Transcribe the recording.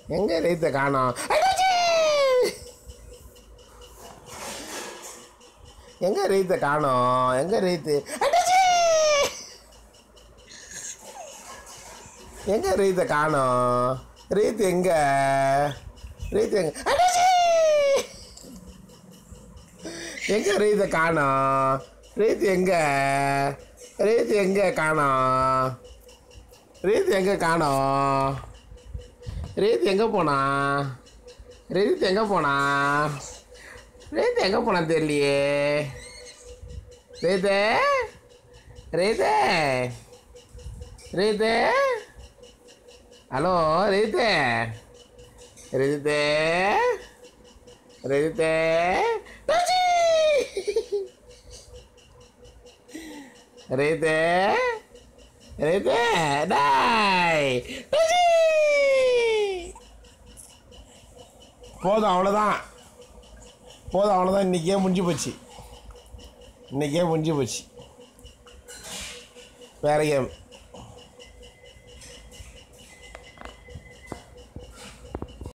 எங்க ரீத்தை காணோம் அண்ணாச்சி! எங்க ரீத்தை காணோம் எங்க ரீத்து அண்ணாச்சி! எங்க ரீத்தை காணோம் ரீத் எங்க ரீத் எங்க அண்ணாச்சி! எங்க ரீத்தை காணோம் ரீத் எங்க ரீத் எங்க காணோம் ரீத் எங்க காணோம் ரீத் எங்கே போனா ரீத் எங்கே போனா ரீத் எங்கே போனா தெரியலையே ரீதே ரீதே ரீதே ஹலோ ரீதே ரீதே ரீதே ராஜி! ரீதே ரீதே டாய் ராஜி! போதும் அவ்வளோதான் போதும் அவ்வளோதான் இன்றைக்கே முடிஞ்சு போச்சு இன்றைக்கே முடிஞ்சு போச்சு வேற கேம்